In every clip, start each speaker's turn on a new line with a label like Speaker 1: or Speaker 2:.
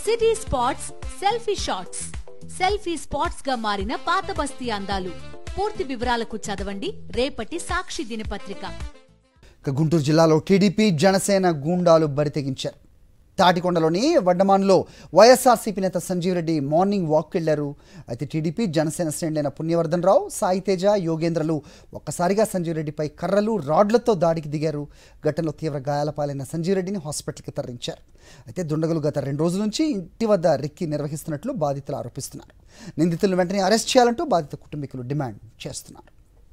Speaker 1: city spots selfie shots selfie spots గా మారిన పాత బస్తీ అందాలు పూర్తి వివరాలకు చదవండి రేపటి సాక్షి దినపత్రిక
Speaker 2: ఇక గుంటూరు జిల్లాలో టీడీపీ జనసేన గూండాలు బరితెగించారు తాటికొండలోని వడ్డమాన్లో వైఎస్ఆర్సీపీ నేత సంజీవ్ రెడ్డి మార్నింగ్ వాక్ వెళ్లారు అయితే టీడీపీ జనసేన శ్రేణులైన పుణ్యవర్ధన్ రావు సాయితేజ యోగేంద్రలు ఒక్కసారిగా సంజీవ్ రెడ్డిపై కర్రలు రాడ్లతో దాడికి దిగారు ఘటనలో తీవ్ర గాయాల పాలైన సంజీవ్ రెడ్డిని హాస్పిటల్కి తరలించారు అయితే దుండగులు గత రెండు రోజుల నుంచి ఇంటి వద్ద రెక్కి నిర్వహిస్తున్నట్లు బాధితులు ఆరోపిస్తున్నారు నిందితులను వెంటనే అరెస్ట్ చేయాలంటూ బాధిత కుటుంబీకులు డిమాండ్ చేస్తున్నారు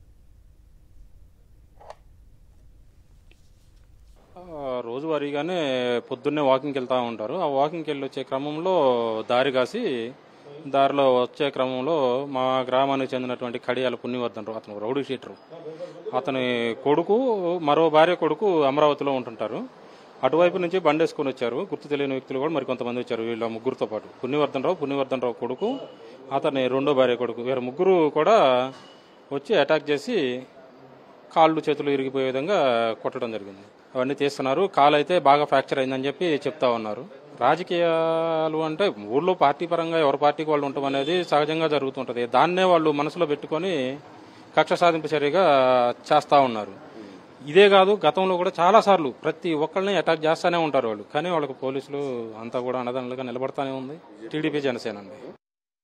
Speaker 3: ఆ, రోజువారీగానే పొద్దున్నే వాకింగ్కి వెళ్తూ ఉంటారు ఆ వాకింగ్కి వెళ్ళి వచ్చే క్రమంలో దారి కాసి దారిలో వచ్చే క్రమంలో మా గ్రామానికి చెందినటువంటి కడియాల పుణ్యవర్ధనరావు అతను రౌడీ షీటరు అతని కొడుకు మరో భార్య కొడుకు అమరావతిలో ఉంటుంటారు అటువైపు నుంచి బండి వేసుకొని వచ్చారు గుర్తు తెలియని వ్యక్తులు కూడా మరి కొంతమంది వచ్చారు వీళ్ళ ముగ్గురుతో పాటు పుణ్యవర్ధనరావు పుణ్యవర్ధనరావు కొడుకు అతని రెండో భార్య కొడుకు వీరు ముగ్గురు కూడా వచ్చి అటాక్ చేసి కాళ్ళు చేతులు ఇరిగిపోయే విధంగా కొట్టడం జరిగింది అవన్నీ తీస్తున్నారు కాలు అయితే బాగా ఫ్రాక్చర్ అయిందని చెప్పి చెప్తా ఉన్నారు రాజకీయాలు అంటే ఊళ్ళో పార్టీ పరంగా ఎవరి పార్టీకి వాళ్ళు ఉండటం అనేది సహజంగా జరుగుతుంటది దాన్నే వాళ్ళు మనసులో పెట్టుకొని కక్ష సాధింపు చర్యగా చేస్తా ఉన్నారు ఇదే కాదు గతంలో కూడా చాలా సార్లు ప్రతి ఒక్కళ్ళని అటాక్ చేస్తానే ఉంటారు వాళ్ళు కానీ వాళ్ళకి పోలీసులు అంతా కూడా అన్నదండలుగా నిలబడతానే ఉంది టీడీపీ జనసేన అండి